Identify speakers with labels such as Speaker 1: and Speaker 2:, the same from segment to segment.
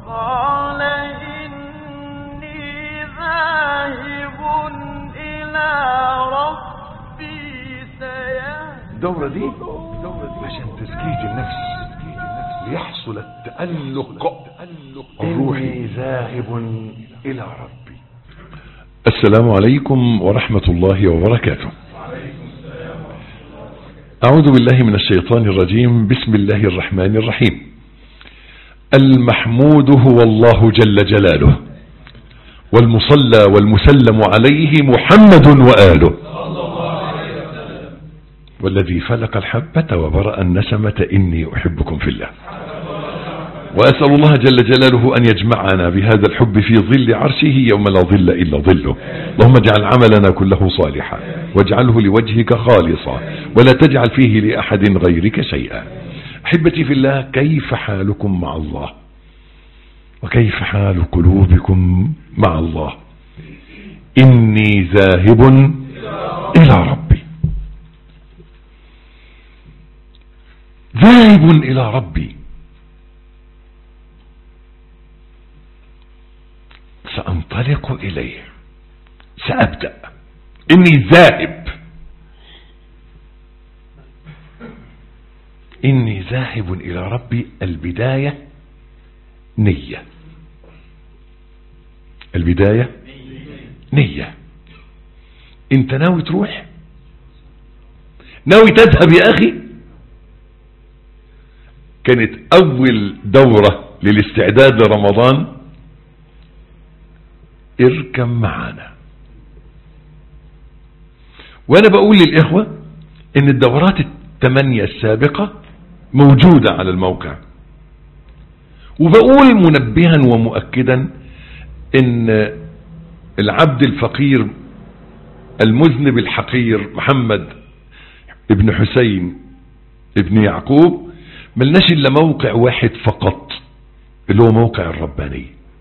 Speaker 1: قال إني ذاهب إلى ربي سيهدين
Speaker 2: الدورة دي عشان تزكية النفس ليحصل التألق الروحي إني ذاهب إلى ربي السلام عليكم ورحمة الله وبركاته أعوذ بالله من الشيطان الرجيم بسم الله الرحمن الرحيم المحمود هو الله جل جلاله والمصلى والمسلم عليه محمد وآله والذي فلق الحبة وبرأ النسمة إني أحبكم في الله وأسأل الله جل جلاله أن يجمعنا بهذا الحب في ظل عرشه يوم لا ظل إلا ظله اللهم اجعل عملنا كله صالحا واجعله لوجهك خالصا ولا تجعل فيه لأحد غيرك شيئا أحبتي في الله كيف حالكم مع الله وكيف حال قلوبكم مع الله إني ذاهب إلى ربي ذاهب إلى ربي سأنطلق إليه سأبدأ إني ذاهب إني ذاهب إلى ربي البداية نية البداية نية انت ناوي تروح ناوي تذهب يا أخي كانت أول دورة للاستعداد لرمضان اركب معانا وانا بقول للإخوة ان الدورات الثمانية السابقة موجودة على الموقع وبقول منبها ومؤكدا ان العبد الفقير المذنب الحقير محمد ابن حسين ابن يعقوب ملناش الا موقع واحد فقط اللي هو موقع الرباني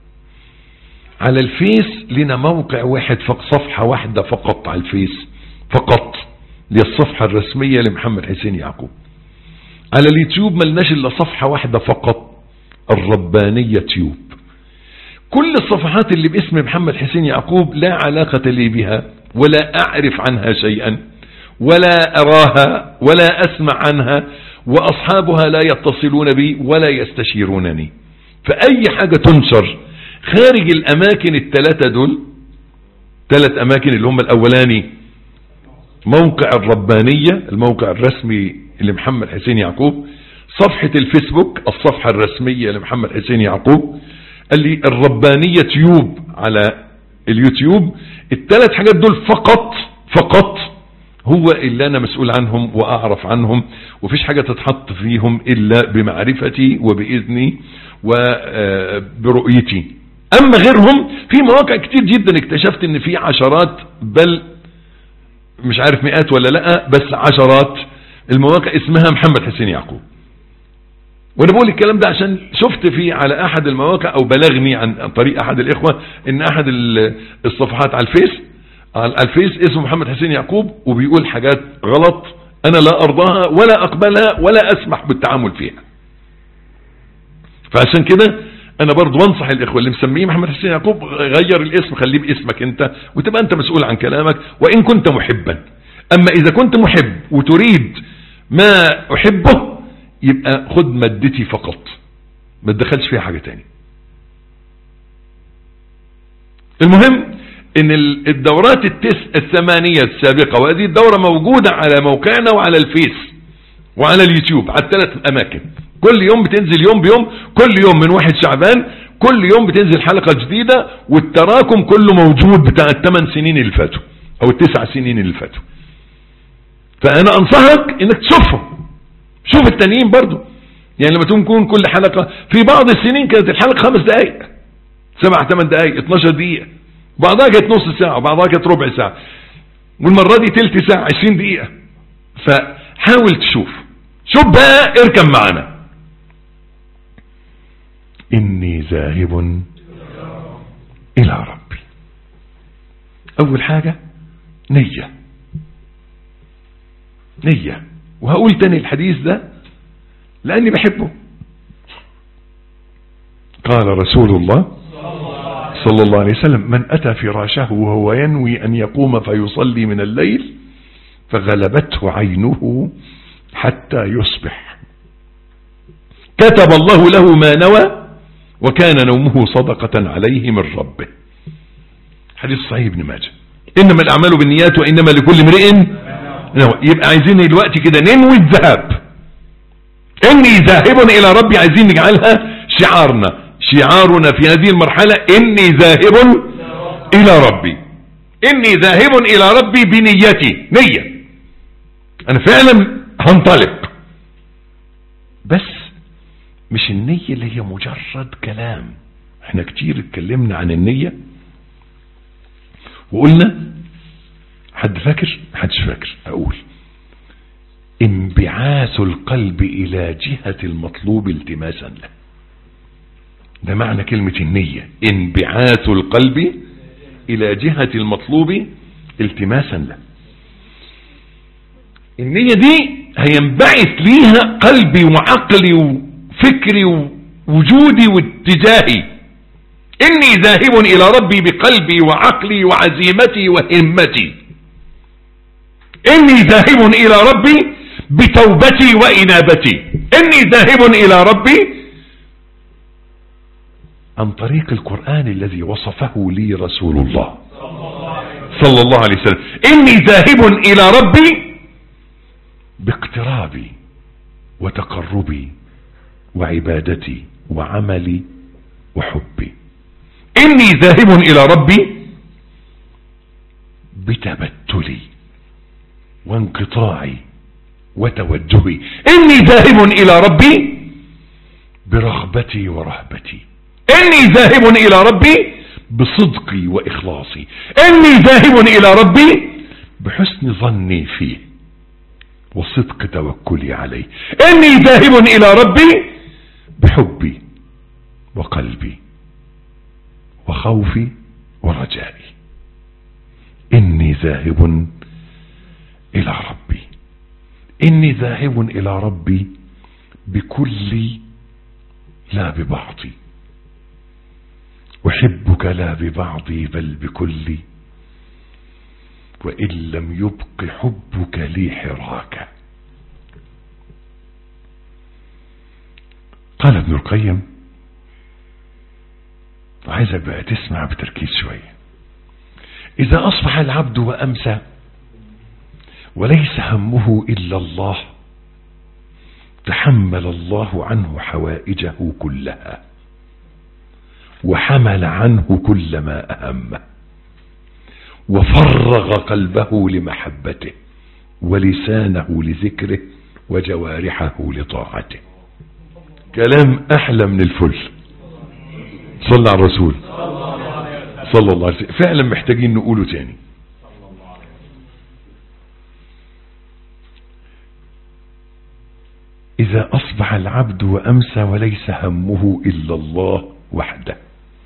Speaker 2: على الفيس لنا موقع واحد فقط صفحة واحدة فقط على الفيس فقط دي الصفحة الرسمية لمحمد حسين يعقوب على اليوتيوب ملناش الا صفحة واحدة فقط الربانية تيوب كل الصفحات اللي باسم محمد حسين يعقوب لا علاقة لي بها ولا أعرف عنها شيئا ولا أراها ولا أسمع عنها وأصحابها لا يتصلون بي ولا يستشيرونني فأي حاجة تنشر خارج الأماكن الثلاثة دول ثلاث أماكن اللي هم الأولاني موقع الربانية الموقع الرسمي لمحمد حسين يعقوب صفحة الفيسبوك الصفحة الرسمية لمحمد حسين يعقوب قال لي الربانية تيوب على اليوتيوب الثلاث حاجات دول فقط فقط هو اللي انا مسؤول عنهم واعرف عنهم وفيش حاجة تتحط فيهم الا بمعرفتي وباذني وبرؤيتي اما غيرهم في مواقع كتير جدا اكتشفت ان في عشرات بل مش عارف مئات ولا لا بس عشرات المواقع اسمها محمد حسين يعقوب وانا بقول الكلام ده عشان شفت في على احد المواقع او بلغني عن طريق احد الاخوة ان احد الصفحات على الفيس على الفيس اسمه محمد حسين يعقوب وبيقول حاجات غلط انا لا ارضاها ولا اقبلها ولا اسمح بالتعامل فيها فعشان كده انا برضو بنصح الاخوة اللي مسميه محمد حسين يعقوب غير الاسم خليه باسمك انت وتبقى انت مسؤول عن كلامك وان كنت محبا اما اذا كنت محب وتريد ما احبه يبقى خد مادتي فقط ما تدخلش فيها حاجة تاني المهم ان الدورات التس الثمانية السابقة وهذه الدورة موجودة على موقعنا وعلى الفيس وعلى اليوتيوب على الثلاث اماكن كل يوم بتنزل يوم بيوم كل يوم من واحد شعبان كل يوم بتنزل حلقة جديدة والتراكم كله موجود بتاع الثمان سنين اللي فاتوا او التسع سنين اللي فاتوا فانا انصحك انك تشوفهم شوف التانيين برضو يعني لما تكون كل حلقة في بعض السنين كانت الحلقة خمس دقايق سبع ثمان دقايق 12 دقيقة بعضها كانت نص ساعة وبعضها كانت ربع ساعة والمرة دي تلت ساعة 20 دقيقة فحاول تشوف شوف بقى اركب معنا إني ذاهب إلى ربي أول حاجة نية نية وهقول تاني الحديث ده لأني بحبه قال رسول الله صلى الله عليه وسلم من أتى فراشه وهو ينوي أن يقوم فيصلي من الليل فغلبته عينه حتى يصبح كتب الله له ما نوى وكان نومه صدقة عليه من ربه حديث صحيح ابن ماجه إنما الأعمال بالنيات وإنما لكل امرئ نوى يبقى عايزين دلوقتي كده ننوي الذهاب إني ذاهب إلى ربي عايزين نجعلها شعارنا شعارنا في هذه المرحلة إني ذاهب إلى ربي إني ذاهب إلى ربي بنيتي نية أنا فعلا هنطلق بس مش النية اللي هي مجرد كلام احنا كتير اتكلمنا عن النية وقلنا حد فاكر حدش فاكر اقول انبعاث القلب الى جهة المطلوب التماسا له ده معنى كلمة النية انبعاث القلب الى جهة المطلوب التماسا له النية دي هينبعث ليها قلبي وعقلي وفكري ووجودي واتجاهي إني ذاهب إلى ربي بقلبي وعقلي وعزيمتي وهمتي إني ذاهب إلى ربي بتوبتي وإنابتي إني ذاهب إلى ربي عن طريق القرآن الذي وصفه لي رسول الله صلى الله عليه وسلم إني ذاهب إلى ربي باقترابي وتقربي وعبادتي وعملي وحبي إني ذاهب إلى ربي بتبتلي وانقطاعي وتوجهي إني ذاهب إلى ربي برغبتي ورهبتي إني ذاهب إلى ربي بصدقي وإخلاصي إني ذاهب إلى ربي بحسن ظني فيه وصدق توكلي عليه إني ذاهب إلى ربي بحبي وقلبي وخوفي ورجائي إني ذاهب إلى ربي إني ذاهب إلى ربي بكلي لا ببعضي أحبك لا ببعضي بل بكلي وإن لم يبق حبك لي حراكا قال ابن القيم عايزك بقى تسمع بتركيز شوية إذا أصبح العبد وأمسى وليس همه إلا الله تحمل الله عنه حوائجه كلها وحمل عنه كل ما أهمه وفرغ قلبه لمحبته ولسانه لذكره وجوارحه لطاعته كلام أحلى من الفل صلى على الرسول صلى الله عليه وسلم فعلا محتاجين نقوله تاني إذا أصبح العبد وأمسى وليس همه إلا الله وحده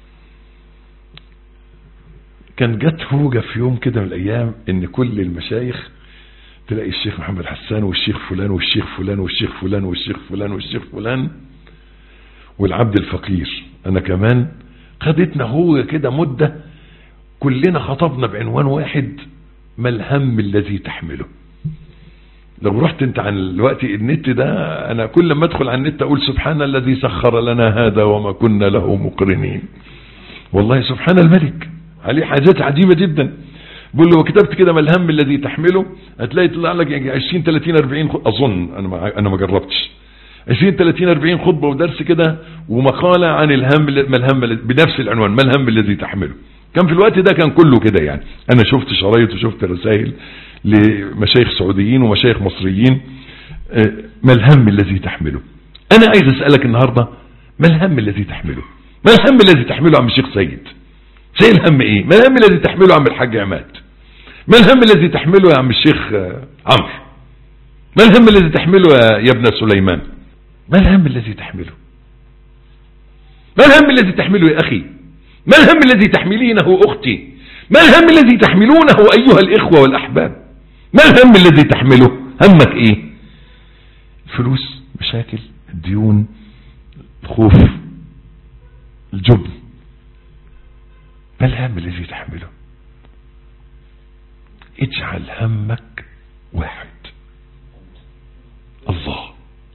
Speaker 2: كان جت هوجة في يوم كده من الأيام إن كل المشايخ تلاقي الشيخ محمد حسان والشيخ فلان والشيخ فلان والشيخ فلان والشيخ فلان والشيخ فلان والعبد الفقير أنا كمان خدتنا هوجة كده مدة كلنا خطبنا بعنوان واحد ما الهم الذي تحمله لو رحت انت عن الوقت النت ده انا كل ما ادخل على النت اقول سبحان الذي سخر لنا هذا وما كنا له مقرنين والله سبحان الملك عليه حاجات عجيبة جدا بقول له كتبت كده ما الهم الذي تحمله هتلاقي طلع لك يعني 20 30 40 خ... اظن انا ما انا ما جربتش 20 30 40 خطبه ودرس كده ومقاله عن الهم ما الهم بنفس العنوان ما الهم الذي تحمله كان في الوقت ده كان كله كده يعني انا شفت شرايط وشفت رسائل لمشايخ سعوديين ومشايخ مصريين ما الهم الذي تحمله انا عايز اسالك النهارده ما الهم الذي تحمله ما الهم الذي تحمله عم الشيخ سيد زي الهم ايه ما الهم الذي تحمله عم الحاج عماد ما الهم الذي تحمله يا عم الشيخ عمرو ما الهم الذي تحمله يا ابن سليمان ما الهم الذي تحمله ما الهم الذي تحمله يا اخي ما الهم الذي تحملينه اختي ما الهم الذي تحملونه ايها الاخوة والاحباب ما الهم الذي تحمله همك ايه فلوس مشاكل ديون خوف جبن ما الهم الذي تحمله اجعل همك واحد الله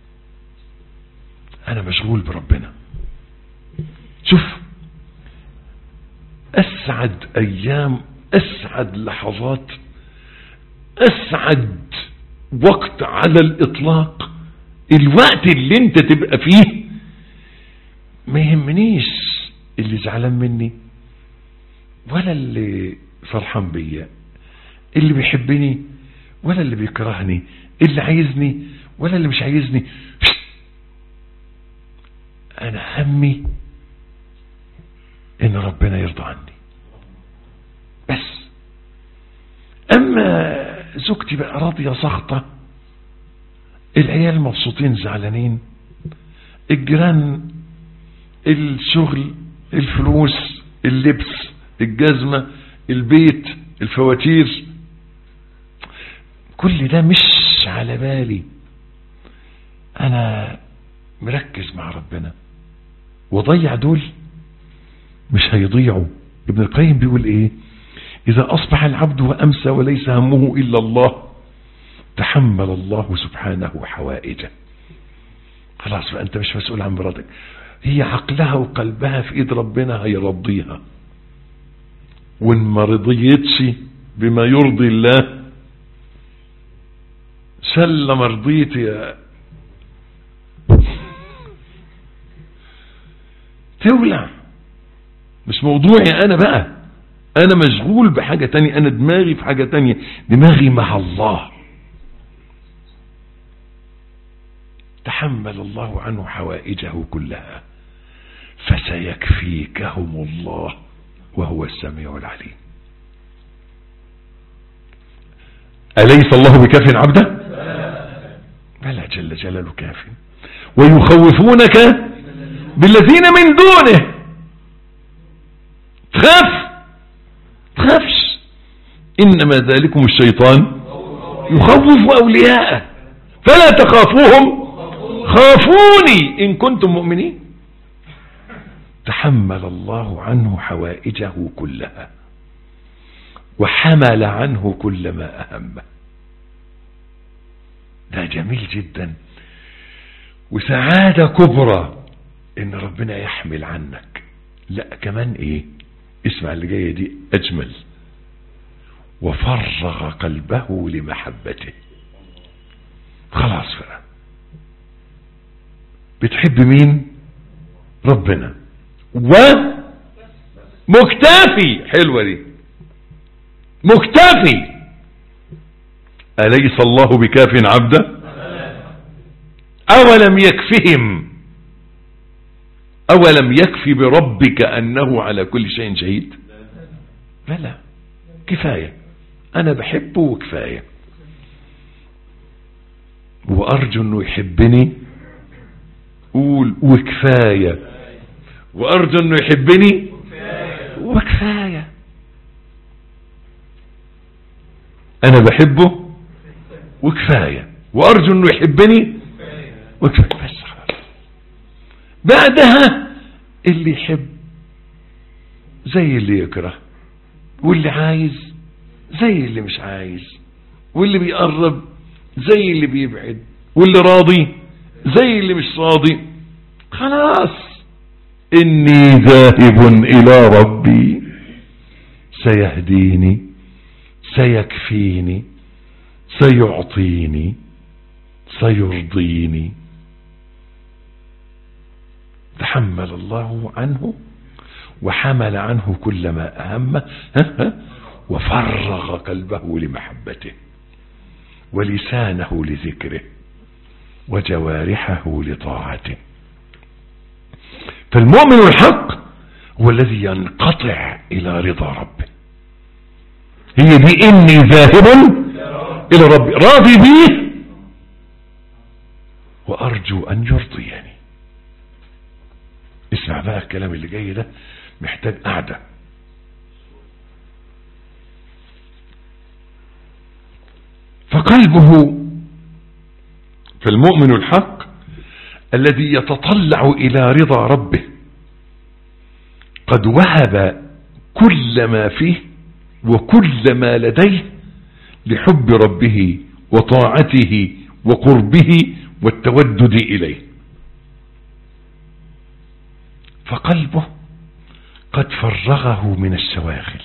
Speaker 2: انا مشغول بربنا شوف اسعد ايام اسعد لحظات اسعد وقت على الاطلاق الوقت اللي انت تبقى فيه ما يهمنيش اللي زعلان مني ولا اللي فرحان بيا اللي بيحبني ولا اللي بيكرهني اللي عايزني ولا اللي مش عايزني انا همي ان ربنا يرضى عني بس اما زوجتي بقى راضية سخطة العيال مبسوطين زعلانين الجيران الشغل الفلوس اللبس الجزمة البيت الفواتير كل ده مش على بالي انا مركز مع ربنا وضيع دول مش هيضيعوا ابن القيم بيقول ايه اذا اصبح العبد وامسى وليس همه الا الله تحمل الله سبحانه حوائجه خلاص بقى انت مش مسؤول عن مراتك هي عقلها وقلبها في ايد ربنا هيرضيها وان ما رضيتش بما يرضي الله سلم رضيت يا تولع مش موضوعي انا بقى انا مشغول بحاجة تانية انا دماغي في حاجة تانية دماغي مع الله تحمل الله عنه حوائجه كلها فسيكفيكهم الله وهو السميع العليم أليس الله بكاف عبده بلى جل جلاله كاف ويخوفونك بالذين من دونه تخاف تخافش إنما ذلكم الشيطان يخوف أولياءه فلا تخافوهم خافوني إن كنتم مؤمنين تحمل الله عنه حوائجه كلها وحمل عنه كل ما أهمه ده جميل جدا وسعادة كبرى ان ربنا يحمل عنك لا كمان ايه اسمع اللي جاية دي اجمل وفرغ قلبه لمحبته خلاص بقى بتحب مين ربنا ومكتفي حلوة دي مكتفي أليس الله بكاف عبده أولم يكفهم أولم يكفي بربك أنه على كل شيء شهيد لا لا كفاية أنا بحبه وكفاية وأرجو أنه يحبني قول وكفاية وأرجو أنه يحبني وكفاية أنا بحبه وكفاية وأرجو أنه يحبني وكفاية بس خلاص بعدها اللي يحب زي اللي يكره واللي عايز زي اللي مش عايز واللي بيقرب زي اللي بيبعد واللي راضي زي اللي مش راضي خلاص إني ذاهب إلى ربي سيهديني سيكفيني سيعطيني سيرضيني تحمل الله عنه وحمل عنه كل ما أهمه وفرغ قلبه لمحبته ولسانه لذكره وجوارحه لطاعته فالمؤمن الحق هو الذي ينقطع إلى رضا ربه هي دي إني ذاهب إلى ربي راضي به وأرجو أن يرضيني اسمع بقى الكلام اللي جاي ده محتاج قعدة فقلبه فالمؤمن الحق الذي يتطلع إلى رضا ربه قد وهب كل ما فيه وكل ما لديه لحب ربه وطاعته وقربه والتودد إليه فقلبه قد فرغه من الشواغل